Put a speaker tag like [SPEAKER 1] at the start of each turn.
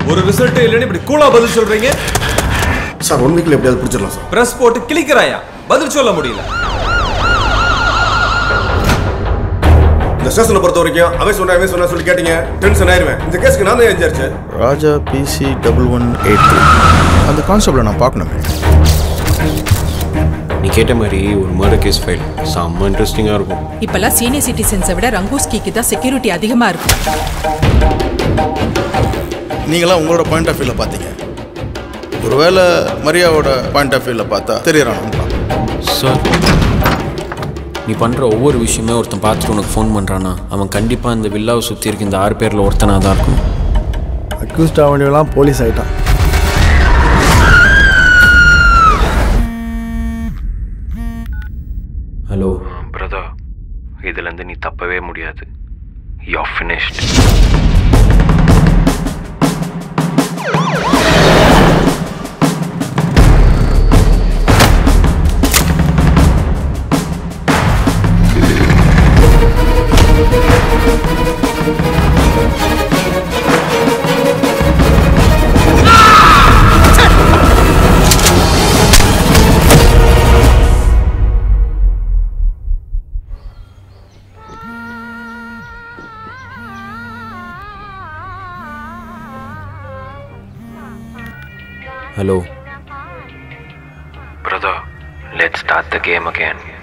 [SPEAKER 1] ஒரு ரிசல்ட் இல்லைன்னு இப்படி கூலா பதில் சொல்றீங்க
[SPEAKER 2] சார் ஒன் வீக்ல எப்படியாவது பிடிச்சிடலாம் சார்
[SPEAKER 1] பிரஸ் போட்டு கிளிக்கிறாயா பதில் சொல்ல முடியல
[SPEAKER 2] இந்த ஸ்டேஷனை பொறுத்த வரைக்கும் அவன் சொன்னா அவன் சொன்னா சொல்லி கேட்டீங்க டென்ஷன் ஆயிருவேன் இந்த கேஸ்க்கு நான் தான் எஞ்சாச்சு
[SPEAKER 3] Raja PC double one eight three அந்த கான்ஸ்டபிளை நான் பார்க்கணுமே
[SPEAKER 4] நீ கேட்ட மாதிரி ஒரு மர்டர் கேஸ் ஃபைல் செம்ம இன்ட்ரெஸ்டிங்காக இருக்கும்
[SPEAKER 5] இப்பெல்லாம் சீனியர் சிட்டிசன்ஸை விட ரங்கூஸ்கிக்கு தான் செக்யூரிட்டி அதிகமா இருக்கும்
[SPEAKER 3] நீங்களாம் உங்களோட பாயிண்ட் ஆஃப் வியூவில் பார்த்தீங்க ஒருவேளை மரியாவோட பாயிண்ட் ஆஃப் வியூவில் பார்த்தா தெரியறானா
[SPEAKER 4] சார் நீ பண்ணுற ஒவ்வொரு விஷயமே ஒருத்தன் பார்த்துட்டு உனக்கு ஃபோன் பண்ணுறானா அவன் கண்டிப்பாக இந்த வில்லாவை சுற்றி இருக்க இந்த ஆறு பேரில் ஒருத்தனாக தான் இருக்கும்
[SPEAKER 6] அக்யூஸ்ட் ஆவணியெல்லாம் போலீஸ் ஆயிட்டான்
[SPEAKER 4] ஹலோ பிரதர் இதுலேருந்து நீ தப்பவே முடியாது you finished hello brother let start the game again